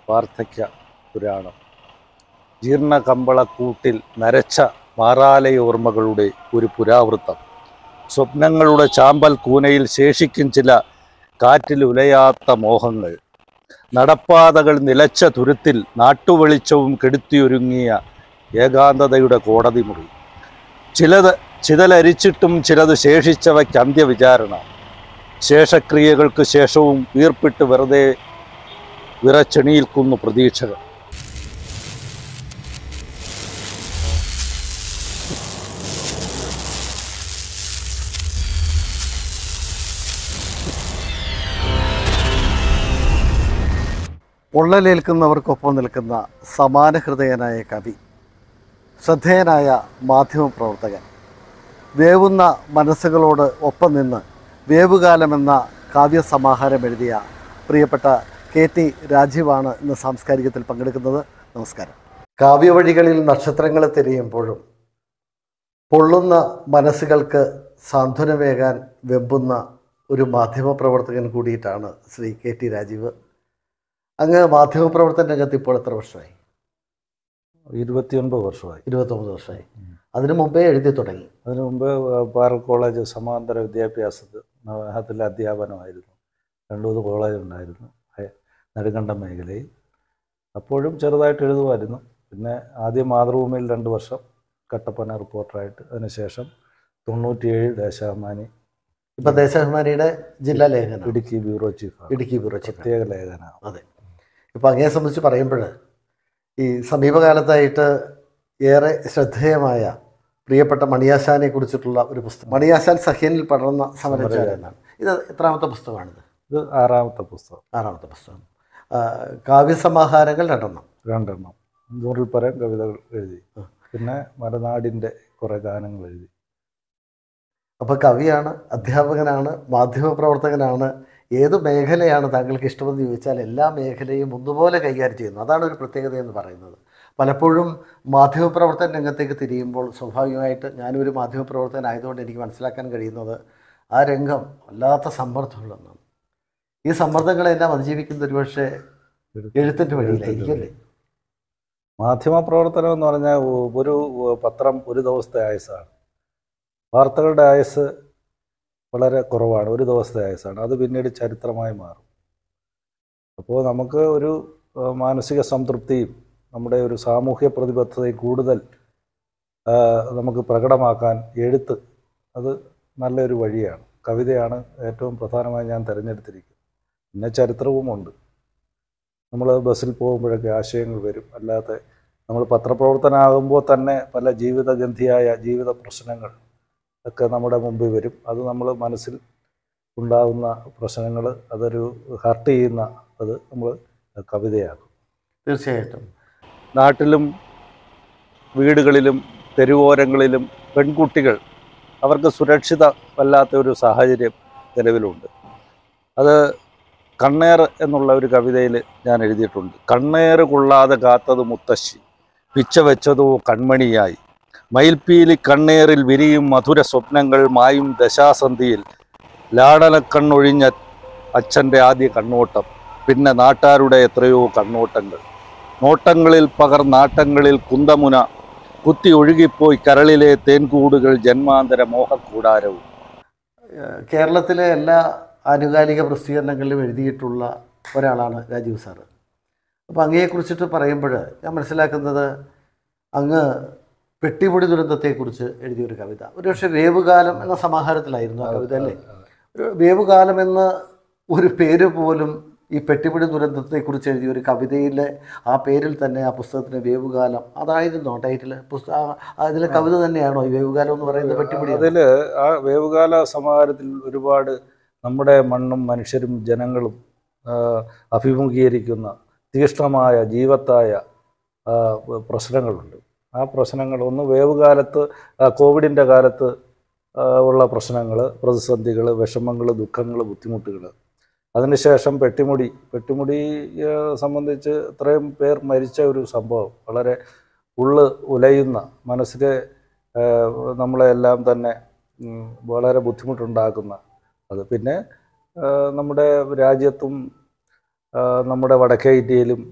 വാർദ്ധക്യ പുരാണം ജീർണകമ്പളക്കൂട്ടിൽ നരച്ച മാറാലയോർമ്മകളുടെ ഒരു പുരാവൃത്തം സ്വപ്നങ്ങളുടെ ചാമ്പൽ കൂനയിൽ ശേഷിക്കും ചില കാറ്റിൽ ഉലയാത്ത മോഹങ്ങൾ നടപ്പാതകൾ നിലച്ച തുരുത്തിൽ നാട്ടുവെളിച്ചവും കെടുത്തിയൊരുങ്ങിയ ഏകാന്തതയുടെ കോടതി മുറി ചിലത് ചിതലരിച്ചിട്ടും ചിലത് ശേഷിച്ചവയ്ക്ക് അന്ത്യവിചാരണ ശേഷക്രിയകൾക്ക് ശേഷവും വീർപ്പിട്ട് വെറുതെ വിറച്ചെണിയിൽക്കുന്നു പ്രതീക്ഷകൾ പൊള്ളലേൽക്കുന്നവർക്കൊപ്പം നിൽക്കുന്ന സമാന ഹൃദയനായ കവി ശ്രദ്ധേയനായ മാധ്യമപ്രവർത്തകൻ വേവുന്ന മനസ്സുകളോട് ഒപ്പം നിന്ന് വേവുകാലമെന്ന കാവ്യസമാഹാരം എഴുതിയ പ്രിയപ്പെട്ട കെ ടി രാജീവാണ് ഇന്ന് സാംസ്കാരികത്തിൽ പങ്കെടുക്കുന്നത് നമസ്കാരം കാവ്യവഴികളിൽ നക്ഷത്രങ്ങളെ തിരയുമ്പോഴും പൊള്ളുന്ന മനസ്സുകൾക്ക് സാന്ത്വനമേകാൻ വെമ്പുന്ന ഒരു മാധ്യമപ്രവർത്തകൻ കൂടിയിട്ടാണ് ശ്രീ കെ ടി രാജീവ് അങ്ങ് മാധ്യമപ്രവർത്തന രംഗത്ത് ഇപ്പോൾ എത്ര വർഷമായി ഇരുപത്തിയൊൻപത് വർഷമായി ഇരുപത്തൊമ്പത് വർഷമായി അതിനു മുമ്പേ എഴുതി തുടങ്ങി അതിനു മുമ്പ് പാറ കോളേജ് സമാന്തര വിദ്യാഭ്യാസത്തിൽ നവഹാത്തിൽ അധ്യാപനമായിരുന്നു രണ്ടു മൂന്ന് കോളേജ് ഉണ്ടായിരുന്നു ഹയ- നെടുങ്കണ്ടം മേഖലയിൽ അപ്പോഴും ചെറുതായിട്ട് എഴുതുമായിരുന്നു പിന്നെ ആദ്യം മാതൃഭൂമിയിൽ രണ്ട് വർഷം കട്ടപ്പന റിപ്പോർട്ടറായിട്ട് അതിനുശേഷം തൊണ്ണൂറ്റിയേഴ് ദേശാഭിമാനി ഇപ്പൊ ദേശാഭിമാനിയുടെ ജില്ലാ ലേഖനം Idukki bureau chief Idukki bureau chief പ്രത്യേക ലേഖനമാണ് അതെ ഇപ്പം അങ്ങയെ സംബന്ധിച്ച് പറയുമ്പോൾ ഈ സമീപകാലത്തായിട്ട് ഏറെ ശ്രദ്ധേയമായ പ്രിയപ്പെട്ട മണിയാശാനെ കുറിച്ചിട്ടുള്ള ഒരു പുസ്തകം മണിയാശാൻ സഹ്യനിൽ പടർന്ന സമരചാരനാണ് ഇത് എത്രാമത്തെ പുസ്തകമാണിത് ഇത് ആറാമത്തെ പുസ്തകം ആറാമത്തെ പുസ്തകം ആ, കാവ്യസമാഹാരങ്ങൾ രണ്ടെണ്ണം രണ്ടെണ്ണം നൂറിൽ പരം കവിതകൾ എഴുതി ആ. പിന്നെ മലനാടിൻ്റെ കുറേ ഗാനങ്ങൾ എഴുതി അപ്പോൾ കവിയാണ് അധ്യാപകനാണ് മാധ്യമപ്രവർത്തകനാണ് ഏത് മേഖലയാണ് താങ്കൾക്ക് ഇഷ്ടമെന്ന് ചോദിച്ചാൽ എല്ലാ മേഖലയും ഒന്നുപോലെ കൈകാര്യം ചെയ്യുന്നു അതാണ് ഒരു പ്രത്യേകത എന്ന് പറയുന്നത് പലപ്പോഴും മാധ്യമപ്രവർത്തന രംഗത്തേക്ക് തിരിയുമ്പോൾ സ്വാഭാവികമായിട്ട് ഞാനൊരു മാധ്യമപ്രവർത്തകനായതുകൊണ്ട് എനിക്ക് മനസ്സിലാക്കാൻ കഴിയുന്നത് ആ രംഗം വല്ലാത്ത സമ്മർദ്ദമുള്ളതാണ് ഈ സമ്മർദ്ദങ്ങളെല്ലാം അതിജീവിക്കുന്ന ഒരുപക്ഷെ എഴുത്തിൻ്റെ വഴിയിലായിരിക്കും അല്ലേ മാധ്യമപ്രവർത്തനം എന്ന് പറഞ്ഞാൽ ഒ- ഒരു പത്രം ഒരു ദിവസത്തെ ആയുസ്സാണ് വാർത്തകളുടെ ആയുസ് വളരെ കുറവാണ് ഒരു ദിവസത്തെ ആയുസ്സാണ് അത് പിന്നീട് ചരിത്രമായി മാറും അപ്പോൾ നമുക്ക് ഒരു ഏഹ്, മാനസിക സംതൃപ്തിയും നമ്മുടെ ഒരു സാമൂഹ്യ പ്രതിബദ്ധതയും കൂടുതൽ ആ, നമുക്ക് പ്രകടമാക്കാൻ എഴുത്ത് അത് നല്ലൊരു വഴിയാണ് കവിതയാണ് ഏറ്റവും പ്രധാനമായി ഞാൻ തിരഞ്ഞെടുത്തിരിക്കുന്നത് പിന്നെ ചരിത്രവുമുണ്ട് നമ്മൾ ബസ്സിൽ പോകുമ്പോഴൊക്കെ ആശയങ്ങൾ വരും അല്ലാതെ നമ്മൾ പത്രപ്രവർത്തനമാകുമ്പോൾ തന്നെ പല ജീവിതഗന്ധിയായ ജീവിത പ്രശ്നങ്ങൾ ഒക്കെ നമ്മുടെ മുമ്പിൽ വരും അത് നമ്മൾ മനസ്സിൽ ഉണ്ടാകുന്ന പ്രശ്നങ്ങൾ അതൊരു ഹർട്ട് ചെയ്യുന്ന അത് നമ്മൾ കവിതയാകും തീർച്ചയായിട്ടും നാട്ടിലും വീടുകളിലും തെരുവോരങ്ങളിലും പെൺകുട്ടികൾ അവർക്ക് സുരക്ഷിതമല്ലാത്ത ഒരു സാഹചര്യം നിലവിലുണ്ട് അത് കണ്ണേർ എന്നുള്ള ഒരു കവിതയിൽ ഞാൻ എഴുതിയിട്ടുണ്ട് കണ്ണേർ കൊള്ളാതെ കാത്തത് മുത്തശ്ശി പിച്ച വെച്ചതോ കൺമണിയായി മയിൽപ്പീലി കണ്ണേറിൽ വിരിയും മധുര സ്വപ്നങ്ങൾ മായും ദശാസന്ധിയിൽ ലാടനക്കണ്ണൊഴിഞ്ഞ അച്ഛൻ്റെ ആദ്യ കണ്ണോട്ടം പിന്നെ നാട്ടാരുടെ എത്രയോ കണ്ണോട്ടങ്ങൾ നോട്ടങ്ങളിൽ പകർ നാട്ടങ്ങളിൽ കുന്തമുന കുത്തി ഒഴുകിപ്പോയി കരളിലെ തേൻകൂടുകൾ ജന്മാന്തര മോഹക്കൂടാരവും ഏഹ് കേരളത്തിലെ എല്ലാ ആനുകാലിക പ്രസിദ്ധീകരണങ്ങളിലും എഴുതിയിട്ടുള്ള ഒരാളാണ് രാജീവ് സാറ് അപ്പോൾ അങ്ങയെക്കുറിച്ചിട്ട് പറയുമ്പോൾ ഞാൻ മനസ്സിലാക്കുന്നത് അങ്ങ് പെട്ടിമുടി ദുരന്തത്തെക്കുറിച്ച് എഴുതിയൊരു കവിത ഒരുപക്ഷെ വേവുകാലം എന്ന സമാഹാരത്തിലായിരുന്നു ആ കവിത അല്ലേ ഒരു വേവുകാലം എന്ന ഒരു പേര് പോലും ഈ പെട്ടിമുടി ദുരന്തത്തെക്കുറിച്ച് എഴുതിയ ഒരു കവിതയിലെ ആ പേരിൽ തന്നെ ആ പുസ്തകത്തിന് വേവുകാലം അതായിരുന്നു ടൈറ്റിൽ പുസ്തക അതിലെ കവിത തന്നെയാണോ ഈ വേവുകാലം എന്ന് പറയുന്നത് പെട്ടിമുടി അതിൽ ആ വേവുകാല സമാഹാരത്തിൽ ഒരുപാട് നമ്മുടെ മണ്ണും മനുഷ്യരും ജനങ്ങളും ആ, അഭിമുഖീകരിക്കുന്ന തീക്ഷ്ണമായ ജീവത്തായ ആ, പ്രശ്നങ്ങളുണ്ട് ആ പ്രശ്നങ്ങൾ ഒന്ന് വേവുകാലത്ത് ആ, കോവിഡിൻ്റെ കാലത്ത് ആ, ഉള്ള പ്രശ്നങ്ങൾ പ്രതിസന്ധികൾ വിഷമങ്ങൾ ദുഃഖങ്ങൾ ബുദ്ധിമുട്ടുകൾ അതിനുശേഷം പെട്ടിമുടി പെട്ടിമുടിയെ സംബന്ധിച്ച് ഇത്രയും പേർ മരിച്ച ഒരു സംഭവം വളരെ ഉള്ള് ഉലയുന്ന മനസ്സിലെ ആ, നമ്മളെല്ലാം തന്നെ ഉം, വളരെ ബുദ്ധിമുട്ടുണ്ടാക്കുന്ന അത് പിന്നെ ആ, നമ്മുടെ രാജ്യത്തും ആ, നമ്മുടെ വടക്കേ ഇന്ത്യയിലും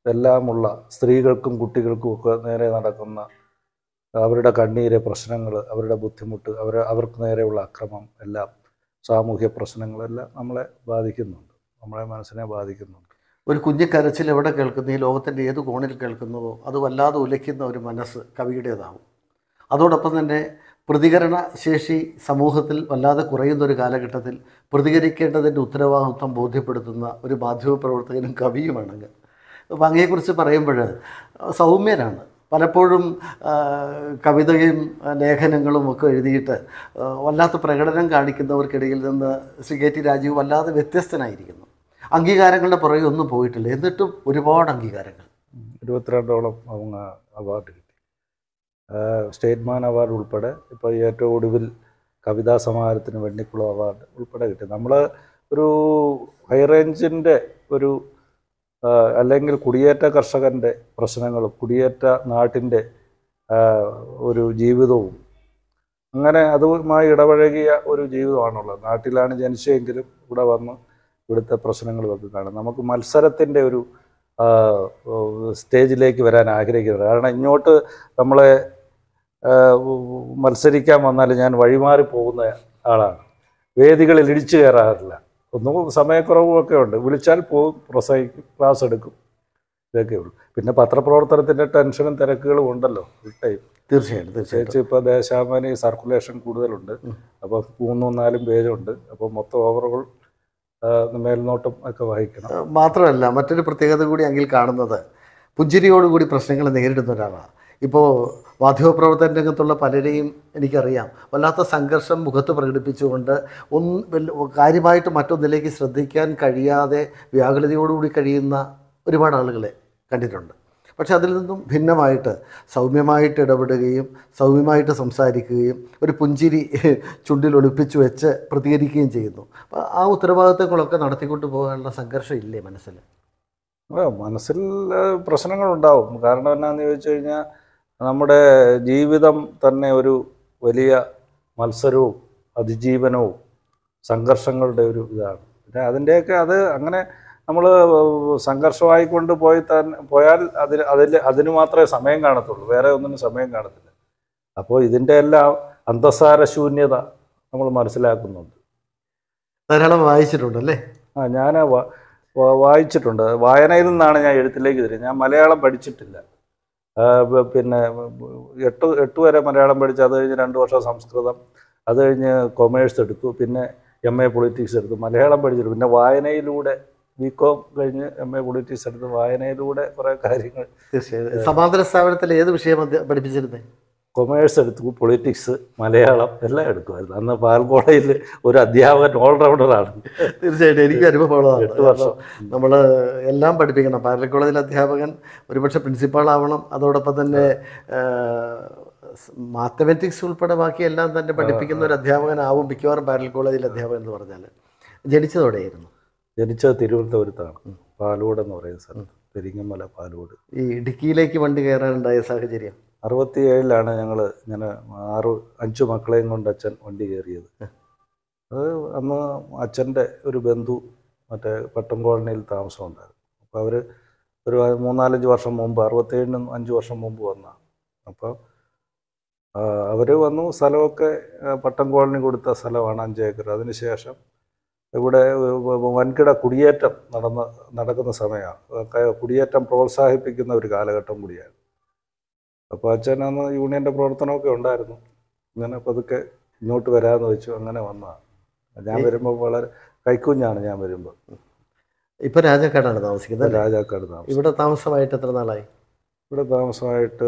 എല്ലാമുള്ള സ്ത്രീകൾക്കും കുട്ടികൾക്കും ഒക്കെ നേരെ നടക്കുന്ന അവരുടെ കണ്ണീര് പ്രശ്നങ്ങൾ അവരുടെ ബുദ്ധിമുട്ട് അവർ അവർക്ക് നേരെയുള്ള അക്രമം എല്ലാം സാമൂഹ്യ പ്രശ്നങ്ങളെല്ലാം നമ്മളെ ബാധിക്കുന്നുണ്ട് നമ്മളെ മനസ്സിനെ ബാധിക്കുന്നുണ്ട് ഒരു കുഞ്ഞു കരച്ചിൽ എവിടെ കേൾക്കുന്നു ഈ ലോകത്തിൻ്റെ ഏത് കോണിൽ കേൾക്കുന്നുവോ അത് വല്ലാതെ ഉലയ്ക്കുന്ന ഒരു മനസ്സ് കവിയുടേതാവും അതോടൊപ്പം തന്നെ പ്രതികരണ ശേഷി സമൂഹത്തിൽ വല്ലാതെ കുറയുന്ന ഒരു കാലഘട്ടത്തിൽ പ്രതികരിക്കേണ്ടതിൻ്റെ ഉത്തരവാദിത്വം ബോധ്യപ്പെടുത്തുന്ന ഒരു മാധ്യമപ്രവർത്തകനും കവിയുമാണെങ്കിൽ അപ്പം അങ്ങയെക്കുറിച്ച് പറയുമ്പോൾ സൗമ്യരാണ് പലപ്പോഴും ആ, കവിതയും ആ, ലേഖനങ്ങളും ഒക്കെ എഴുതിയിട്ട് ആ, വല്ലാത്ത പ്രകടനം കാണിക്കുന്നവർക്കിടയിൽ നിന്ന് ശ്രീ കെ ടി രാജീവ് വല്ലാതെ വ്യത്യസ്തനായിരിക്കുന്നു അംഗീകാരങ്ങളുടെ പുറകെ ഒന്നും പോയിട്ടില്ല എന്നിട്ടും ഒരുപാട് അംഗീകാരങ്ങൾ ഇരുപത്തിരണ്ടോളം அவங்க അവാർഡ് കിട്ടി സ്റ്റേറ്റ് മാൻ അവാർഡ് ഉൾപ്പെടെ ഇപ്പോൾ ഏറ്റവും ഒടുവിൽ കവിതാ സമാഹാരത്തിന് വെണ്ണിക്കുളം അവാർഡ് ഉൾപ്പെടെ കിട്ടി നമ്മൾ ഒരു ഹൈ റേഞ്ചിൻ്റെ ഒരു ആ, അല്ലെങ്കിൽ കുടിയേറ്റ കർഷകൻ്റെ പ്രശ്നങ്ങളും കുടിയേറ്റ നാട്ടിൻ്റെ ആ, ഒരു ജീവിതവും അങ്ങനെ അതുമായി ഇടപഴകിയ ഒരു ജീവിതമാണുള്ളത് നാട്ടിലാണ് ജനിച്ചെങ്കിലും ഇവിടെ വന്ന് ഇവിടുത്തെ പ്രശ്നങ്ങളുമൊക്കെ കാണും നമുക്ക് മത്സരത്തിൻ്റെ ഒരു ആ, ഓ, സ്റ്റേജിലേക്ക് വരാൻ ആഗ്രഹിക്കുന്നത് കാരണം ഇങ്ങോട്ട് നമ്മളെ ആ, മത്സരിക്കാൻ വന്നാൽ ഞാൻ വഴിമാറി പോകുന്ന ആളാണ് വേദികളിൽ ഇടിച്ചു കയറാറില്ല ഒന്നും സമയക്കുറവും ഒക്കെ ഉണ്ട് വിളിച്ചാൽ പോകും പ്രസംഗിക്കും ക്ലാസ് എടുക്കും ഇതൊക്കെ ഉള്ളൂ പിന്നെ പത്രപ്രവർത്തനത്തിൻ്റെ ടെൻഷനും തിരക്കുകളും ഉണ്ടല്ലോ ഫുൾ ടൈം തീർച്ചയായിട്ടും തീർച്ചയായിട്ടും പ്രത്യേകിച്ച് ഇപ്പോൾ ദേശാഭിമാനി സർക്കുലേഷൻ കൂടുതലുണ്ട് ഉം. അപ്പോൾ മൂന്നും നാലും പേജുണ്ട് അപ്പോൾ മൊത്തം ഓവറോൾ മേൽനോട്ടം ഒക്കെ വഹിക്കണം ഏഹ് മാത്രമല്ല മറ്റൊരു പ്രത്യേകത കൂടി അങ്ങിൽ കാണുന്നത് പുഞ്ചിരിയോടുകൂടി പ്രശ്നങ്ങൾ നേരിടുന്ന ഒരാളാണ് ഇപ്പോൾ മാധ്യമപ്രവർത്തന രംഗത്തുള്ള പലരെയും എനിക്കറിയാം വല്ലാത്ത സംഘർഷം മുഖത്ത് പ്രകടിപ്പിച്ചുകൊണ്ട് ഒന്ന് വല്ല- കാര്യമായിട്ട് മറ്റൊന്നിലേക്ക് ശ്രദ്ധിക്കാൻ കഴിയാതെ വ്യാകുലതയോടുകൂടി കഴിയുന്ന ഒരുപാട് ആളുകളെ കണ്ടിട്ടുണ്ട് പക്ഷെ അതിൽ നിന്നും ഭിന്നമായിട്ട് സൗമ്യമായിട്ട് ഇടപെടുകയും സൗമ്യമായിട്ട് സംസാരിക്കുകയും ഒരു പുഞ്ചിരി ചുണ്ടിൽ ഒളിപ്പിച്ചു വെച്ച് പ്രതികരിക്കുകയും ചെയ്യുന്നു അപ്പോൾ ആ ഉത്തരവാദിത്തങ്ങളൊക്കെ നടത്തിക്കൊണ്ട് പോകാനുള്ള സംഘർഷം ഇല്ലേ മനസ്സിൽ ആ, മനസ്സിൽ ആ, പ്രശ്നങ്ങളുണ്ടാവും കാരണം എന്നാന്ന് ചോദിച്ചു കഴിഞ്ഞാൽ നമ്മുടെ ജീവിതം തന്നെ ഒരു വലിയ മത്സരവും അതിജീവനവും സംഘർഷങ്ങളുടെ ഒരു ഇതാണ് പിന്നെ അതിൻ്റെയൊക്കെ അത് അങ്ങനെ നമ്മൾ സംഘർഷമായിക്കൊണ്ട് പോയി തന്നെ പോയാൽ അതിന് അതിൽ അതിന് മാത്രമേ സമയം കാണത്തുള്ളൂ വേറെ ഒന്നിനും സമയം കാണത്തില്ല അപ്പോൾ ഇതിൻ്റെ എല്ലാം അന്തസാര ശൂന്യത നമ്മൾ മനസ്സിലാക്കുന്നുണ്ട് ധാരാളം വായിച്ചിട്ടുണ്ടല്ലേ ആ ഞാൻ വായിച്ചിട്ടുണ്ട് വായനയിൽ നിന്നാണ് ഞാൻ എഴുത്തിലേക്ക് തിരിഞ്ഞത് ഞാൻ മലയാളം പഠിച്ചിട്ടില്ല ആ, ബ- പിന്നെ എട്ട് എട്ട് വരെ മലയാളം പഠിച്ചു അത് കഴിഞ്ഞ് രണ്ട് വർഷം സംസ്കൃതം അത് കഴിഞ്ഞ് കൊമേഴ്സ് എടുത്തു പിന്നെ എം എ പൊളിറ്റിക്സ് എടുത്തു മലയാളം പഠിച്ചിട്ട് പിന്നെ വായനയിലൂടെ ബി കോം കഴിഞ്ഞ് എം എ പൊളിറ്റിക്സ് എടുത്ത് വായനയിലൂടെ കുറേ കാര്യങ്ങൾ തീർച്ചയായും സമാന്തര സ്ഥാപനത്തിൽ ഏത് വിഷയം അധ്യ- പഠിപ്പിച്ചിരുന്നത് കൊമേഴ്സ് എടുത്തു പൊളിറ്റിക്സ് മലയാളം എല്ലാം എടുക്കുമായിരുന്നു അന്ന് പാൽക്കോളയിൽ ഒരു അധ്യാപകൻ ഓൾറൗണ്ടറാണ് തീർച്ചയായിട്ടും എനിക്കും അനുഭവമുള്ളതാണ് എട്ട് വർഷം നമ്മൾ എല്ലാം പഠിപ്പിക്കണം പാരലൽ കോളേജിലെ അധ്യാപകൻ ഒരുപക്ഷെ പ്രിൻസിപ്പാൾ ആവണം അതോടൊപ്പം തന്നെ മാത്തമാറ്റിക്സ് ഉൾപ്പെടെ ബാക്കി എല്ലാം തന്നെ പഠിപ്പിക്കുന്ന ഒരു അധ്യാപകനാവും മിക്കവാറും പാരലൽ കോളേജിലെ അധ്യാപകൻ എന്ന് പറഞ്ഞാൽ ജനിച്ചതോടെയായിരുന്നു ജനിച്ചത് തിരുവനന്തപുരത്താണ് പാലോട് എന്ന് പറയുന്ന സ്ഥലം പെരിങ്ങമല പാലോട് ഈ ഇടുക്കിയിലേക്ക് വണ്ടി കയറാനുണ്ടായ സാഹചര്യം അറുപത്തിയേഴിലാണ് ഞങ്ങൾ ഇങ്ങനെ ആറ് അഞ്ച് മക്കളെയും കൊണ്ട് അച്ഛൻ വണ്ടി കയറിയത് അത് അന്ന് അച്ഛൻ്റെ ഒരു ബന്ധു മറ്റേ പട്ടം കോളനിയിൽ താമസമുണ്ടായിരുന്നു അപ്പോൾ അവർ ഒരു മൂന്നാലഞ്ച് വർഷം മുമ്പ് അറുപത്തേഴിന് അഞ്ച് വർഷം മുമ്പ് വന്ന അപ്പോൾ അവർ വന്നു സ്ഥലമൊക്കെ ആ, പട്ടം കോളനി കൊടുത്ത സ്ഥലമാണ് അഞ്ച് ഏക്കർ അതിനുശേഷം ഇവിടെ വൻകിട കുടിയേറ്റം നടന്ന നടക്കുന്ന സമയമാണ് കുടിയേറ്റം പ്രോത്സാഹിപ്പിക്കുന്ന ഒരു കാലഘട്ടം കൂടിയാണ് അപ്പോൾ അച്ഛൻ അന്ന് യൂണിയൻ്റെ പ്രവർത്തനമൊക്കെ ഉണ്ടായിരുന്നു ഇങ്ങനെ പതുക്കെ ഇങ്ങോട്ട് വരാമെന്ന് വെച്ചു അങ്ങനെ വന്നതാണ് ഞാൻ വരുമ്പോൾ വളരെ കൈക്കുഞ്ഞാണ് ഞാൻ വരുമ്പോൾ ഇപ്പൊ രാജാക്കാടാണ് താമസിക്കുന്നത് അല്ലേ? രാജാക്കാട് താമസം ഇവിടെ താമസമായിട്ട് എത്ര നാളായി ഇവിടെ താമസമായിട്ട്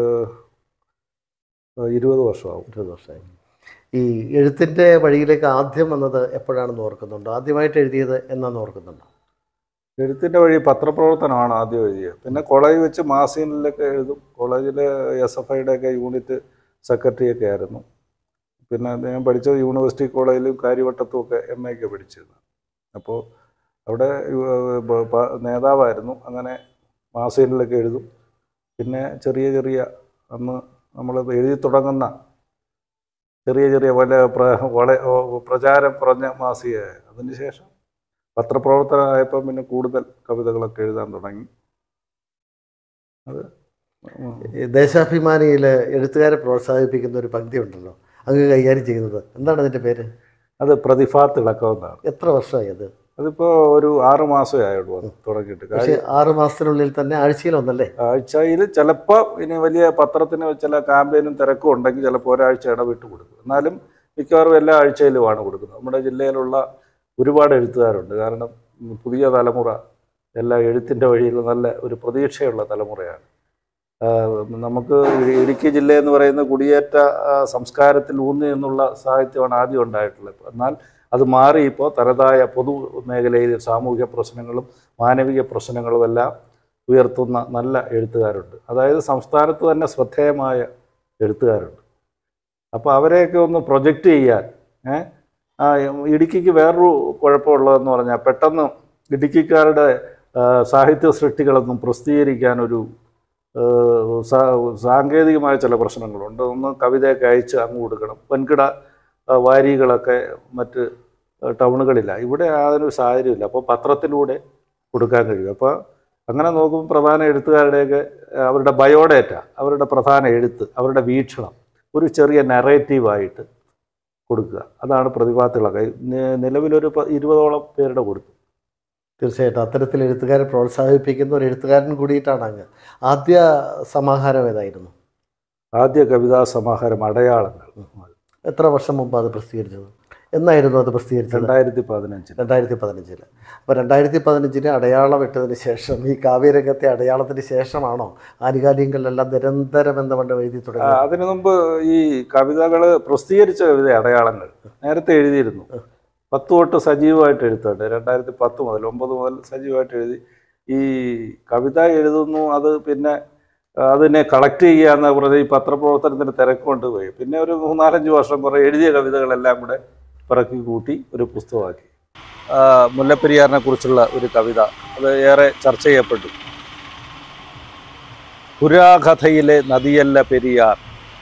ഇരുപത് വർഷമാവും ഇരുപത് വർഷമായി ഈ എഴുത്തിൻ്റെ വഴിയിലേക്ക് ആദ്യം വന്നത് എപ്പോഴാണെന്ന് ഓർക്കുന്നുണ്ടോ ആദ്യമായിട്ട് എഴുതിയത് എന്നാന്ന് ഓർക്കുന്നുണ്ടോ എഴുത്തിൻ്റെ വഴി പത്രപ്രവർത്തനമാണ് ആദ്യം എഴുതിയത് പിന്നെ കോളേജിൽ വെച്ച് മാസികനിലൊക്കെ എഴുതും കോളേജിൽ എസ് എഫ് ഐയുടെ ഒക്കെ യൂണിറ്റ് സെക്രട്ടറി ഒക്കെ ആയിരുന്നു പിന്നെ ഞാൻ പഠിച്ചത് യൂണിവേഴ്സിറ്റി കോളേജിലും കാര്യവട്ടത്തും ഒക്കെ എം എക്ക് പഠിച്ചിരുന്നു അപ്പോൾ അവിടെ യു- ബ- പ- നേതാവായിരുന്നു അങ്ങനെ മാസികനിലൊക്കെ എഴുതും പിന്നെ ചെറിയ ചെറിയ അന്ന് നമ്മൾ എഴുതി തുടങ്ങുന്ന ചെറിയ ചെറിയ വല പ്ര വള പ്രചാരം കുറഞ്ഞ മാസിക അതിനുശേഷം പത്രപ്രവർത്തനമായപ്പോൾ പിന്നെ കൂടുതൽ കവിതകളൊക്കെ എഴുതാൻ തുടങ്ങി അത് ഉം. ഈ ദേശാഭിമാനിയിൽ എഴുത്തുകാരെ പ്രോത്സാഹിപ്പിക്കുന്ന ഒരു പങ്ക്തി ഉണ്ടല്ലോ അങ്ങ് കൈകാര്യം ചെയ്യുന്നത് എന്താണ് അതിൻ്റെ പേര് അത് പ്രതിഭാ തിളക്കം എന്നാണ് എത്ര വർഷമായി അത് അതിപ്പോൾ ഒരു ആറ് മാസമേ ആയുള്ളൂ അത് തുടങ്ങിയിട്ട് പക്ഷേ കാര്യം ആറ് മാസത്തിനുള്ളിൽ തന്നെ ആഴ്ചയിൽ ഒന്നല്ലേ ആഴ്ചയിൽ ചിലപ്പോൾ ഇനി വലിയ പത്രത്തിന് ചില ക്യാമ്പയിനും തിരക്കും ഉണ്ടെങ്കിൽ ചിലപ്പോൾ ഒരാഴ്ച ഇടവിട്ട് കൊടുക്കും എന്നാലും മിക്കവാറും എല്ലാ ആഴ്ചയിലുമാണ് കൊടുക്കുന്നത് നമ്മുടെ ജില്ലയിലുള്ള ഒരുപാട് എഴുത്തുകാരുണ്ട് കാരണം ഉം, പുതിയ തലമുറ എല്ലാ എഴുത്തിൻ്റെ വഴിയിൽ നല്ല ഒരു പ്രതീക്ഷയുള്ള തലമുറയാണ് ആ, നമുക്ക് ഇ- ഇടുക്കി ജില്ല എന്ന് പറയുന്ന കുടിയേറ്റ ആ, സംസ്കാരത്തിൽ ഊന്നി എന്നുള്ള സാഹിത്യമാണ് ആദ്യം ഉണ്ടായിട്ടുള്ളത് എന്നാൽ അത് മാറി ഇപ്പോൾ തനതായ പൊതു മേഖലയിൽ സാമൂഹിക പ്രശ്നങ്ങളും മാനവിക പ്രശ്നങ്ങളും എല്ലാം ഉയർത്തുന്ന നല്ല എഴുത്തുകാരുണ്ട് അതായത് സംസ്ഥാനത്ത് തന്നെ ശ്രദ്ധേയമായ എഴുത്തുകാരുണ്ട് അപ്പോൾ അവരെയൊക്കെ ഒന്ന് പ്രൊജക്റ്റ് ചെയ്യാൻ ഏ, ആ, ഇടുക്കിക്ക് വേറൊരു കുഴപ്പമുള്ളതെന്ന് പറഞ്ഞാൽ പെട്ടെന്ന് ഇടുക്കിക്കാരുടെ ആ, സാഹിത്യ സൃഷ്ടികളൊന്നും പ്രസിദ്ധീകരിക്കാൻ ഒരു ആ, സാ- സാങ്കേതികമായ ചില പ്രശ്നങ്ങളുണ്ട് ഒന്ന് കവിതയൊക്കെ അയച്ച് അങ്ങ് കൊടുക്കണം വൻകിട ആ, വാരികളൊക്കെ മറ്റ് ആ, ടൗണുകളില്ല ഇവിടെ അതിനൊരു സാഹചര്യമില്ല അപ്പോൾ പത്രത്തിലൂടെ കൊടുക്കാൻ കഴിയും അപ്പോൾ അങ്ങനെ നോക്കുമ്പോൾ പ്രധാന എഴുത്തുകാരുടെയൊക്കെ ആ, അവരുടെ ബയോഡേറ്റ അവരുടെ പ്രധാന എഴുത്ത് അവരുടെ വീക്ഷണം ഒരു ചെറിയ നറേറ്റീവായിട്ട് കൊടുക്കുക അതാണ് പ്രതിഭാത്തിളക്ക നിലവിലൊരു പ- ഇരുപതോളം പേരുടെ കൊടുത്തു തീർച്ചയായിട്ടും അത്തരത്തിൽ എഴുത്തുകാരെ പ്രോത്സാഹിപ്പിക്കുന്ന ഒരു എഴുത്തുകാരൻ കൂടിയിട്ടാണ് അങ്ങ് ആദ്യ സമാഹാരം ഏതായിരുന്നു ആദ്യ കവിതാ സമാഹാരം അടയാളങ്ങൾ എത്ര വർഷം മുമ്പ് അത് പ്രസിദ്ധീകരിച്ചത് എന്നായിരുന്നു അത് പ്രസിദ്ധീകരിച്ചത് രണ്ടായിരത്തി പതിനഞ്ചിൽ രണ്ടായിരത്തി പതിനഞ്ചിൽ അപ്പോൾ രണ്ടായിരത്തി പതിനഞ്ചിന് അടയാളം ഇട്ടതിന് ശേഷം ഈ കാവ്യരംഗത്തെ അടയാളത്തിന് ശേഷമാണോ ആനുകാലികങ്ങളിലെല്ലാം നിരന്തരം എന്ന് കൊണ്ട് എഴുതി ആ, തുടങ്ങി അതിനു മുമ്പ് ഈ കവിതകൾ പ്രസിദ്ധീകരിച്ച കവിത അടയാളങ്ങൾ നേരത്തെ എഴുതിയിരുന്നു പത്ത് തൊട്ട് സജീവമായിട്ട് എഴുത്തുണ്ട് രണ്ടായിരത്തി പത്ത് മുതൽ ഒമ്പത് മുതൽ സജീവമായിട്ട് എഴുതി ഈ കവിത എഴുതുന്നു അത് പിന്നെ ആ, അതിനെ കളക്ട് ചെയ്യാന്ന് പറഞ്ഞ ഈ പത്രപ്രവർത്തനത്തിന് തിരക്കൊണ്ട് പോയി പിന്നെ ഒരു മൂന്നാലഞ്ച് വർഷം കുറേ എഴുതിയ കവിതകളെല്ലാം കൂടെ പിറക്കി കൂട്ടി ഒരു പുസ്തകമാക്കി ആ, മുല്ലപ്പെരിയാറിനെ കുറിച്ചുള്ള ഒരു കവിത അത് ഏറെ ചർച്ച ചെയ്യപ്പെട്ടു പുരാകഥയിലെ നദിയല്ല പെരിയാർ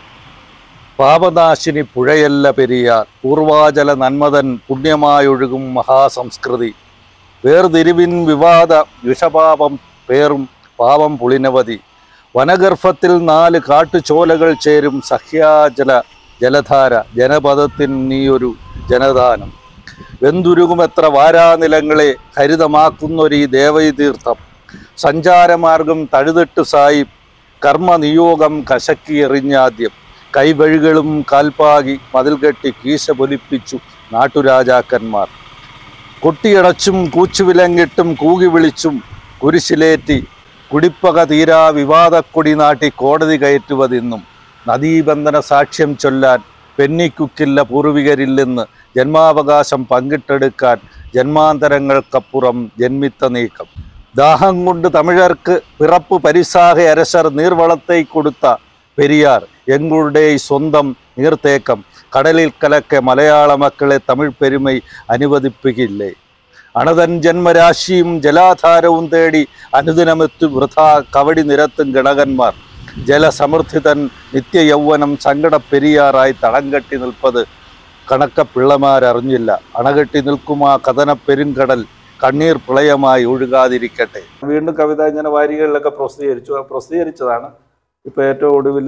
പാപനാശിനി പുഴയല്ല പെരിയാർ പൂർവാചല നന്മതൻ പുണ്യമായൊഴുകും മഹാസംസ്കൃതി വേർതിരിവിൻ വിവാദ വിഷപാപം പേറും പാപം പുളിനവധി വനഗർഭത്തിൽ നാല് കാട്ടുചോലകൾ ചേരും സഹ്യാജല ജലധാര ജനപദത്തിൻ നീയൊരു ജനദാനം വെന്തുരുകുമെത്ര വാരാനിലങ്ങളെ ഹരിതമാക്കുന്നൊരീ ദേവൈതീർത്ഥം സഞ്ചാരമാർഗം തഴുതിട്ട് സായി കർമ്മനിയോഗം കശക്കി എറിഞ്ഞാദ്യം കൈവഴികളും കാൽപ്പാകി മതിൽ കെട്ടി കീശ പൊലിപ്പിച്ചു നാട്ടുരാജാക്കന്മാർ കൊട്ടിയടച്ചും കൂച്ചുവിലങ്ങിട്ടും കൂകി വിളിച്ചും കുരിശിലേറ്റി കുടിപ്പക തീരാ വിവാദക്കൊടി നാട്ടി കോടതി കയറ്റുവതിന്നും നദീബന്ധന സാക്ഷ്യം ചൊല്ലാൻ പെന്നിക്കുക്കില്ല പൂർവികരില്ലെന്ന് ജന്മാവകാശം പങ്കിട്ടെടുക്കാൻ ജന്മാന്തരങ്ങൾക്കപ്പുറം ജന്മിത്ത നീക്കം ദാഹം കൊണ്ട് തമിഴർക്ക് പിറപ്പ് പരിസാഹ അരസർ നീർവളത്തെ കൊടുത്ത പെരിയാർ എങ്ങളുടെ സ്വന്തം നീർത്തേക്കം കടലിൽ കലക്കെ മലയാള മക്കളെ തമിഴ് പെരുമൈ അനുവദിപ്പിക്കില്ലേ അണതൻ ജന്മരാശിയും ജലാധാരവും തേടി അനുദിനമെത്തു വൃഥാ കവടി നിരത്തും ഗണകന്മാർ ജലസമൃദ്ധിതൻ നിത്യയൗവനം സങ്കട പെരിയാറായി തളം കെട്ടി നിൽപ്പത് കണക്ക പിള്ളമാരറിഞ്ഞില്ല അണകെട്ടി നിൽക്കുമാ കഥന പെരുങ്കടൽ കണ്ണീർ പ്രളയമായി ഒഴുകാതിരിക്കട്ടെ വീണ്ടും കവിത ഇങ്ങനെ വാരികളിലൊക്കെ പ്രസിദ്ധീകരിച്ചു ആ പ്രസിദ്ധീകരിച്ചതാണ് ഇപ്പോൾ ഏറ്റവും ഒടുവിൽ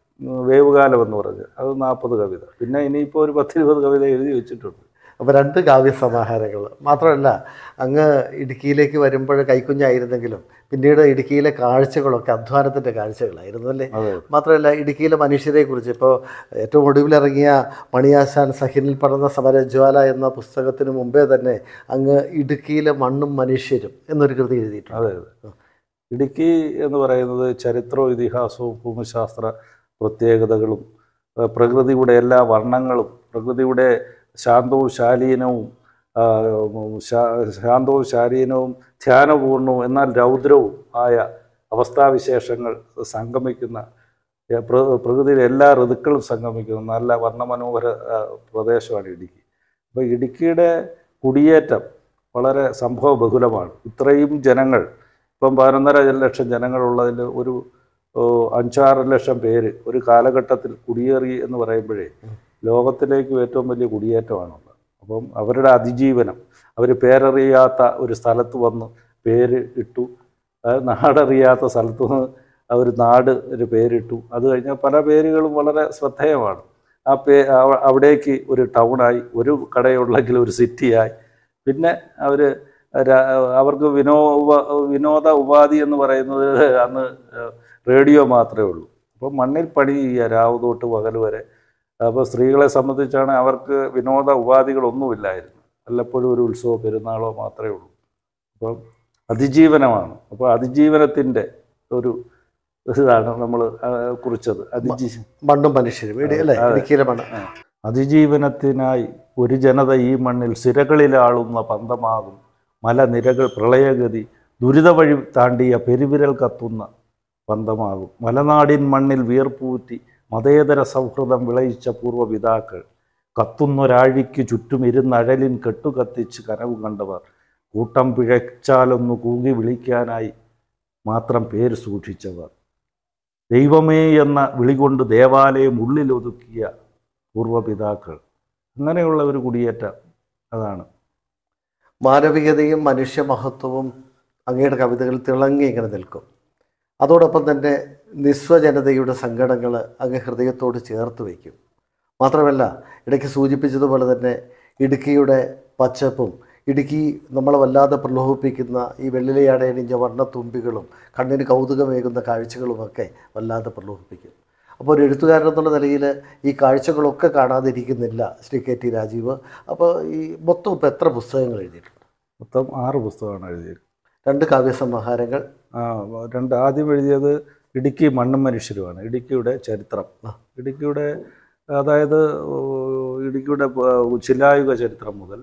വേവുകാലം എന്ന് പറഞ്ഞ് അത് നാൽപ്പത് കവിത പിന്നെ ഇനിയിപ്പോൾ ഒരു പത്തിരുപത് കവിത എഴുതി വെച്ചിട്ടുണ്ട് അപ്പോൾ രണ്ട് കാവ്യ സമാഹാരങ്ങൾ മാത്രമല്ല അങ്ങ് ഇടുക്കിയിലേക്ക് വരുമ്പോൾ കൈക്കുഞ്ഞായിരുന്നെങ്കിലും പിന്നീട് ഇടുക്കിയിലെ കാഴ്ചകളൊക്കെ അധ്വാനത്തിൻ്റെ കാഴ്ചകളായിരുന്നു അല്ലേ അതെ മാത്രമല്ല ഇടുക്കിയിലെ മനുഷ്യരെക്കുറിച്ച് ഇപ്പോൾ ഏറ്റവും ഒടുവിലിറങ്ങിയ മണിയാശാൻ സഹിനിൽ പടർന്ന സമരജ്വാല എന്ന പുസ്തകത്തിന് മുമ്പേ തന്നെ അങ്ങ് ഇടുക്കിയിലെ മണ്ണും മനുഷ്യരും എന്നൊരു കൃതി എഴുതിയിട്ടുണ്ട് അതെ അതെ ഇടുക്കി എന്ന് പറയുന്നത് ചരിത്രവും ഇതിഹാസവും ഭൂമിശാസ്ത്ര പ്രത്യേകതകളും ആ, പ്രകൃതിയുടെ എല്ലാ വർണ്ണങ്ങളും പ്രകൃതിയുടെ ശാന്തവും ശാലീനവും ആ, ഉം, ശാ- ശാന്തവും ശാലീനവും ധ്യാനപൂർണവും എന്നാൽ രൗദ്രവും ആയ അവസ്ഥാവിശേഷങ്ങൾ സംഗമിക്കുന്ന ഏ, പ്ര- പ്രകൃതിയിലെ എല്ലാ ഋതുക്കളും സംഗമിക്കുന്ന നല്ല വർണ്ണമനോഹര ആ, പ്രദേശമാണ് ഇടുക്കി അപ്പോൾ ഇടുക്കിയുടെ കുടിയേറ്റം വളരെ സംഭവ ബഹുലമാണ് ഇത്രയും ജനങ്ങൾ ഇപ്പം പതിനൊന്നര ലക്ഷം ജനങ്ങളുള്ളതിൽ ഒരു ഓ, അഞ്ചാറ് ലക്ഷം പേര് ഒരു കാലഘട്ടത്തിൽ കുടിയേറി എന്ന് പറയുമ്പോഴേ ലോകത്തിലേക്കും ഏറ്റവും വലിയ കുടിയേറ്റമാണുള്ളത് അപ്പം അവരുടെ അതിജീവനം അവർ പേരറിയാത്ത ഒരു സ്ഥലത്ത് വന്ന് പേര് ഇട്ടു അത് നാടറിയാത്ത സ്ഥലത്ത് നിന്ന് ഒരു നാട് ഒരു പേരിട്ടു അത് കഴിഞ്ഞാൽ പല പേരുകളും വളരെ ശ്രദ്ധേയമാണ് ആ പേ അവ- അവിടേക്ക് ഒരു ടൗണായി ഒരു കടയുള്ളെങ്കിൽ ഒരു സിറ്റിയായി പിന്നെ അവർ അവർക്ക് വിനോ ഉപ- വിനോദ ഉപാധി എന്ന് പറയുന്നത് അന്ന് റേഡിയോ മാത്രമേ ഉള്ളൂ അപ്പോൾ മണ്ണിൽ പണി ചെയ്യുക രാവ് തൊട്ട് പകൽ വരെ അപ്പോൾ സ്ത്രീകളെ സംബന്ധിച്ചാണ് അവർക്ക് വിനോദ ഉപാധികളൊന്നുമില്ലായിരുന്നു വല്ലപ്പോഴും ഒരു ഉത്സവമോ പെരുന്നാളോ മാത്രമേ ഉള്ളൂ അപ്പം അതിജീവനമാണ് അപ്പോൾ അതിജീവനത്തിൻ്റെ ഒരു ഇതാണ് നമ്മൾ കുറിച്ചത് അതിജീ മണ്ണും മനുഷ്യരും ഇടി അല്ലേ അതെ. ഇടുക്കിയിലെ മണ്ണ് അതിജീവനത്തിനായി ഒരു ജനത ഈ മണ്ണിൽ സിരകളിലാളുന്ന പന്തമാകും മലനിരകൾ പ്രളയഗതി ദുരിത വഴി താണ്ടിയ പെരുവിരൽ കത്തുന്ന പന്തമാകും മലനാടിൻ മണ്ണിൽ വീർപ്പൂറ്റി മതേതര സൗഹൃദം വിളയിച്ച പൂർവ്വപിതാക്കൾ കത്തുന്നൊരാഴിക്ക് ചുറ്റും ഇരുന്നഴലിൻ കെട്ടുകത്തിച്ച് കനവ് കണ്ടവർ കൂട്ടം പിഴച്ചാലൊന്നു കൂകി വിളിക്കാനായി മാത്രം പേര് സൂക്ഷിച്ചവർ ദൈവമേ എന്ന വിളികൊണ്ട് ദേവാലയം ഉള്ളിലൊതുക്കിയ പൂർവ്വപിതാക്കൾ അങ്ങനെയുള്ള ഒരു കുടിയേറ്റം അതാണ് മാനവികതയും മനുഷ്യമഹത്വവും അങ്ങയുടെ കവിതകൾ തിളങ്ങി ഇങ്ങനെ നിൽക്കും അതോടൊപ്പം തന്നെ നിസ്വജനതയുടെ സങ്കടങ്ങൾ അങ്ങ് ഹൃദയത്തോട് ചേർത്ത് വയ്ക്കും മാത്രമല്ല ഇടയ്ക്ക് സൂചിപ്പിച്ചതുപോലെ തന്നെ ഇടുക്കിയുടെ പച്ചപ്പും ഇടുക്കി നമ്മളെ വല്ലാതെ പ്രലോഭിപ്പിക്കുന്ന ഈ വെള്ളിലയാടയണിഞ്ഞ വർണ്ണത്തുമ്പികളും കണ്ണിന് കൗതുകമേകുന്ന കാഴ്ചകളുമൊക്കെ വല്ലാതെ പ്രലോഭിപ്പിക്കും അപ്പോൾ ഒരു എഴുത്തുകാരൻ എന്നുള്ള നിലയിൽ ഈ കാഴ്ചകളൊക്കെ കാണാതിരിക്കുന്നില്ല ശ്രീ കെ ടി രാജീവ് അപ്പോൾ ഈ മൊത്തം ഇപ്പോൾ എത്ര പുസ്തകങ്ങൾ എഴുതിയിട്ടുണ്ട് മൊത്തം ആറ് പുസ്തകമാണ് എഴുതിയത് രണ്ട് കാവ്യസമാഹാരങ്ങൾ ആ രണ്ട് ആദ്യം എഴുതിയത് ഇടുക്കി മണ്ണും മനുഷ്യരുമാണ് ഇടുക്കിയുടെ ചരിത്രം ആ. ഇടുക്കിയുടെ അതായത് ഓ, ഇടുക്കിയുടെ പ- ശിലായുഗ ചരിത്രം മുതൽ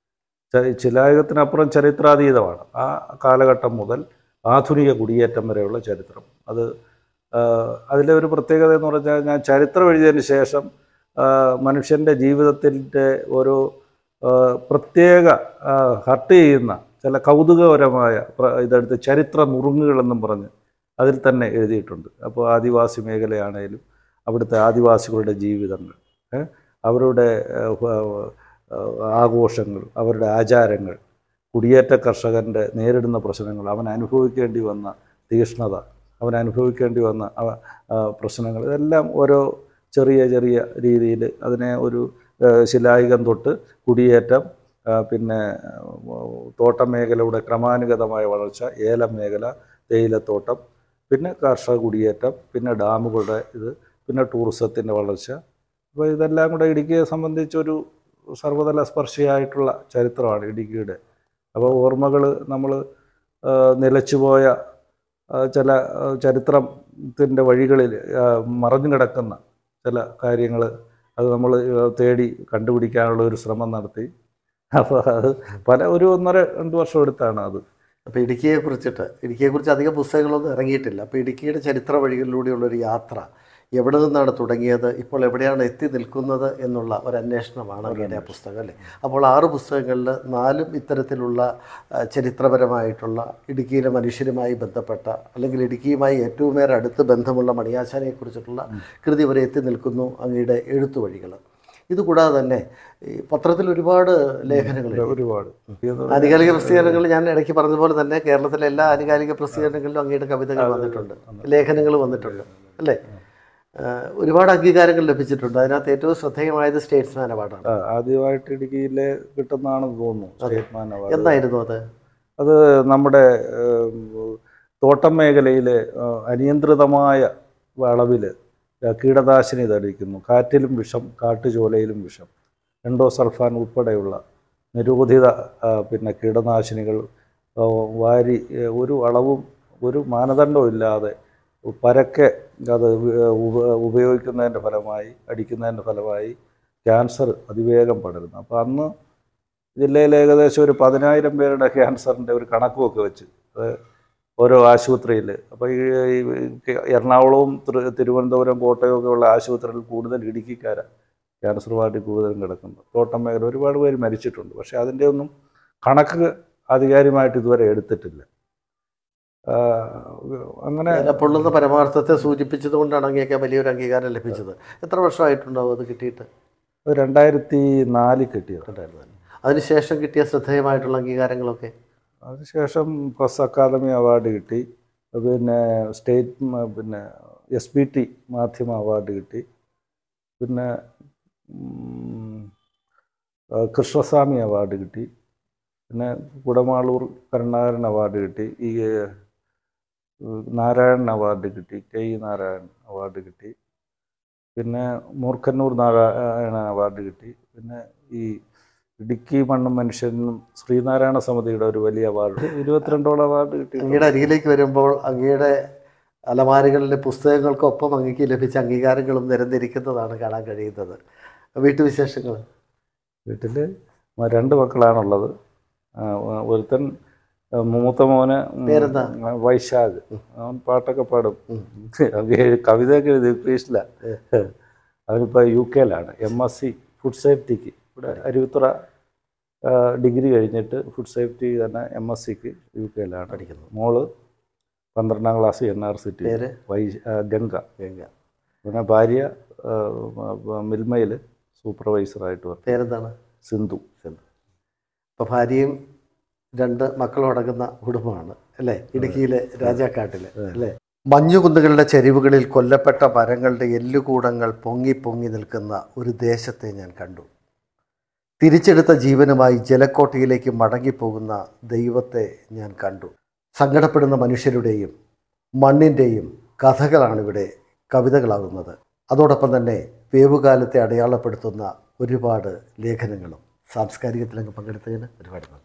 ച- ശിലായുഗത്തിനപ്പുറം ചരിത്രാതീതമാണ് ആ കാലഘട്ടം മുതൽ ആധുനിക കുടിയേറ്റം വരെയുള്ള ചരിത്രം അത് ആ, അതിലെ ഒരു പ്രത്യേകത എന്ന് പറഞ്ഞാൽ ഞാൻ ചരിത്രം എഴുതിയതിന് ശേഷം ആ, മനുഷ്യൻ്റെ ജീവിതത്തിൻ്റെ ഓരോ ആ, പ്രത്യേക ഹർട്ട് ചെയ്യുന്ന ചില കൗതുകപരമായ പ്ര- ഇതെടുത്ത് ചരിത്ര നുറുങ്ങുകളെന്നും പറഞ്ഞ് അതിൽ തന്നെ എഴുതിയിട്ടുണ്ട് അപ്പോൾ ആദിവാസി മേഖലയാണേലും അവിടുത്തെ ആദിവാസികളുടെ ജീവിതങ്ങൾ ഏ, അവരുടെ ഏ, വ- ഏ, ആഘോഷങ്ങൾ അവരുടെ ആചാരങ്ങൾ കുടിയേറ്റ കർഷകൻ്റെ നേരിടുന്ന പ്രശ്നങ്ങൾ അവൻ അനുഭവിക്കേണ്ടി വന്ന തീഷ്ണത അവൻ അനുഭവിക്കേണ്ടി വന്ന അവ- ആ, പ്രശ്നങ്ങൾ ഇതെല്ലാം ഓരോ ചെറിയ ചെറിയ രീതിയിൽ അതിനെ ഒരു ഏ, ശിലായുഗം തൊട്ട് കുടിയേറ്റം ആ, പിന്നെ ആ, തോട്ടം മേഖലയുടെ ക്രമാനുഗതമായ വളർച്ച ഏലം മേഖല തേയിലത്തോട്ടം പിന്നെ കാർഷിക കുടിയേറ്റം പിന്നെ ഡാമുകളുടെ ഇത് പിന്നെ ടൂറിസത്തിൻ്റെ വളർച്ച അപ്പോൾ ഇതെല്ലാം കൂടെ ഇടുക്കിയെ സംബന്ധിച്ചൊരു സർവ്വതല സ്പർശിയായിട്ടുള്ള ചരിത്രമാണ് ഇടുക്കിയുടെ അപ്പോൾ ഓർമ്മകൾ നമ്മൾ നിലച്ചുപോയ ആ, ചില ആ, ചരിത്രത്തിൻ്റെ വഴികളിൽ ആ, മറഞ്ഞു കിടക്കുന്ന ചില കാര്യങ്ങൾ അത് നമ്മൾ തേടി കണ്ടുപിടിക്കാനുള്ള ഒരു ശ്രമം നടത്തി അപ്പോൾ അത് പല ഒരു ഒന്നര രണ്ട് വർഷം എടുത്താണ് അത് അപ്പോൾ ഇടുക്കിയെ കുറിച്ചിട്ട് ഇടുക്കിയെക്കുറിച്ച് അധികം പുസ്തകങ്ങളൊന്നും ഇറങ്ങിയിട്ടില്ല അപ്പോൾ ഇടുക്കിയുടെ ചരിത്ര വഴികളിലൂടെയുള്ളൊരു യാത്ര എവിടെ നിന്നാണ് തുടങ്ങിയത് ഇപ്പോൾ എവിടെയാണ് എത്തി നിൽക്കുന്നത് എന്നുള്ള ഒരു അന്വേഷണമാണ് അങ്ങയുടെ ആ പുസ്തകം അല്ലേ അപ്പോൾ ആറ് പുസ്തകങ്ങളിൽ നാലും ഇത്തരത്തിലുള്ള ആ, ചരിത്രപരമായിട്ടുള്ള ഇടുക്കിയിലെ മനുഷ്യരുമായി ബന്ധപ്പെട്ട അല്ലെങ്കിൽ ഇടുക്കിയുമായി ഏറ്റവുമേറെ അടുത്ത് ബന്ധമുള്ള മണിയാശാനെക്കുറിച്ചിട്ടുള്ള കൃതി വരെ എത്തി നിൽക്കുന്നു അങ്ങയുടെ എഴുത്തു വഴികൾ ഇതുകൂടാതെ തന്നെ ഈ പത്രത്തിൽ ഒരുപാട് ലേഖനങ്ങൾ എഴുതി. ഒരുപാട് ആനുകാലിക പ്രസിദ്ധീകരണങ്ങളിൽ ഞാൻ ഇടയ്ക്ക് പറഞ്ഞതുപോലെ തന്നെ കേരളത്തിലെ എല്ലാ ആനുകാലിക പ്രസിദ്ധീകരണങ്ങളിലും അങ്ങയുടെ കവിതകൾ വന്നിട്ടുണ്ട് ലേഖനങ്ങൾ വന്നിട്ടുണ്ട് അല്ലേ ആഹ് ഒരുപാട് അംഗീകാരങ്ങൾ ലഭിച്ചിട്ടുണ്ട് അതിനകത്ത് ഏറ്റവും ശ്രദ്ധേയമായത് സ്റ്റേറ്റ്സ്മാൻ അവാർഡാണ് ആ, ആദ്യമായിട്ട് ഇടുക്കിയിലെ കിട്ടുന്നതാണെന്ന് തോന്നുന്നു സ്റ്റേറ്റ്മാൻ അവാർഡ് എന്തായിരുന്നു അത് അത് നമ്മുടെ ഏം, തോട്ടം മേഖലയിലെ ആ, അനിയന്ത്രിതമായ അളവിൽ കീടനാശിനി തളിക്കുന്നു കാറ്റിലും വിഷം കാട്ടുചോലയിലും വിഷം എൻഡോസൾഫാൻ ഉൾപ്പെടെയുള്ള നിരോധിത ആ, പിന്നെ കീടനാശിനികൾ ആ, വാരി ഏ, ഒരു അളവും ഒരു മാനദണ്ഡവും ഇല്ലാതെ പരക്കെ അത് ഉപ- ഉപ- ഉപയോഗിക്കുന്നതിൻ്റെ ഫലമായി അടിക്കുന്നതിൻ്റെ ഫലമായി ക്യാൻസർ അതിവേഗം പടരുന്നു അപ്പോൾ അന്ന് ജില്ലയിൽ ഏകദേശം ഒരു പതിനായിരം പേരുടെ ക്യാൻസറിൻ്റെ ഒരു കണക്കുമൊക്കെ വെച്ച് അത് ഓരോ ആശുപത്രിയിൽ അപ്പോൾ ഈ ഈ എറണാകുളവും തിരു- തിരുവനന്തപുരം കോട്ടയം ഒക്കെ ഉള്ള ആശുപത്രികളിൽ കൂടുതൽ ഇടുക്കിക്കാരാണ് ക്യാൻസർ വാർഡിൽ കൂടുതലും കിടക്കുന്നത് തോട്ടം മേഖല ഒരുപാട് പേര് മരിച്ചിട്ടുണ്ട് പക്ഷേ അതിൻ്റെ ഒന്നും കണക്ക് ആധികാരികമായിട്ട് ഇതുവരെ എടുത്തിട്ടില്ല ആ, അങ്ങനെ വില പൊള്ളുന്ന പരമാർത്ഥത്തെ സൂചിപ്പിച്ചത് കൊണ്ടാണ് അങ്ങേക്ക് വലിയൊരു അംഗീകാരം ലഭിച്ചത് എത്ര വർഷമായിട്ടുണ്ടാവും അത് കിട്ടിയിട്ട് അത് രണ്ടായിരത്തി നാലിൽ കിട്ടിയത് ഉണ്ടായിരുന്നു അതിനുശേഷം കിട്ടിയ ശ്രദ്ധേയമായിട്ടുള്ള അംഗീകാരങ്ങളൊക്കെ അതിനുശേഷം പ്രസ് അക്കാദമി അവാർഡ് കിട്ടി പിന്നെ സ്റ്റേറ്റ് മ- പിന്നെ എസ് ബി ടി മാധ്യമ അവാർഡ് കിട്ടി പിന്നെ ഉം, ആ, കൃഷ്ണസ്വാമി അവാർഡ് കിട്ടി പിന്നെ കുടമാളൂർ കരുണാകരൻ അവാർഡ് കിട്ടി ഈ ഏഹ്, നാരായണൻ അവാർഡ് കിട്ടി കെ ഇ നാരായണൻ അവാർഡ് കിട്ടി പിന്നെ മൂർഖന്നൂർ നാരായണ അവാർഡ് കിട്ടി പിന്നെ ഈ ഇടുക്കി മണ്ണും മനുഷ്യനും ശ്രീനാരായണ സമിതിയുടെ ഒരു വലിയ അവാർഡ് ഇരുപത്തിരണ്ടോളം അവാർഡ് കിട്ടി അങ്ങയുടെ അരികിലേക്ക് വരുമ്പോൾ അങ്ങയുടെ അലമാരകളിലെ പുസ്തകങ്ങൾക്കൊപ്പം അങ്ങേക്ക് ലഭിച്ച അംഗീകാരങ്ങളും നിരന്നിരിക്കുന്നതാണ് കാണാൻ കഴിയുന്നത് വീട്ടുവിശേഷങ്ങൾ വീട്ടിൽ രണ്ട് മക്കളാണുള്ളത് ആ, ഒരുത്തൻ ആ, മൂത്ത മോന് ഉം, പേരെന്താ? വൈശാഖ് അവൻ പാട്ടൊക്കെ പാടും ഉം. അവൻ എഴു- കവിതയൊക്കെ എഴുതി ഇംഗ്ലീഷിലാണ് അവനിപ്പോൾ യു കെയിലാണ് എം എസ് സി ഫുഡ് സേഫ്റ്റിക്ക് ഇവിടെ അരുവിത്തുറ ആ, ഡിഗ്രി കഴിഞ്ഞിട്ട് ഫുഡ് സേഫ്റ്റി തന്നെ എം എസ് സിക്ക് യു കെയിലാണ് പഠിക്കുന്നു മോള് പന്ത്രണ്ടാം ക്ലാസ് എൻ ആർ സിറ്റി പേര് വൈ ആ, ഗംഗ ഗംഗ പിന്നെ ഭാര്യ മിൽമയിൽ സൂപ്പർവൈസറായിട്ട് വർക്ക് പേരെന്താണ് സിന്ധു അപ്പോൾ ഭാര്യയും രണ്ട് മക്കളും അടങ്ങുന്ന കുടുംബമാണ് അല്ലേ ഇടുക്കിയിലെ രാജാക്കാട്ടിലെ അല്ലേ മഞ്ഞുകുന്നുകളുടെ ചെരിവുകളിൽ കൊല്ലപ്പെട്ട മരങ്ങളുടെ എല്ലുകൂടങ്ങൾ പൊങ്ങി പൊങ്ങി നിൽക്കുന്ന ഒരു ദേശത്തെ ഞാൻ കണ്ടു തിരിച്ചെടുത്ത ജീവനുമായി ജലക്കോട്ടയിലേക്ക് മടങ്ങിപ്പോകുന്ന ദൈവത്തെ ഞാൻ കണ്ടു സങ്കടപ്പെടുന്ന മനുഷ്യരുടെയും മണ്ണിൻ്റെയും കഥകളാണിവിടെ കവിതകളാകുന്നത് അതോടൊപ്പം തന്നെ വേവുകാലത്തെ അടയാളപ്പെടുത്തുന്ന ഒരുപാട് ലേഖനങ്ങളും സാംസ്കാരികത്തിലങ്ങ് പങ്കെടുത്തതിന് ഒരുപാട് നന്ദി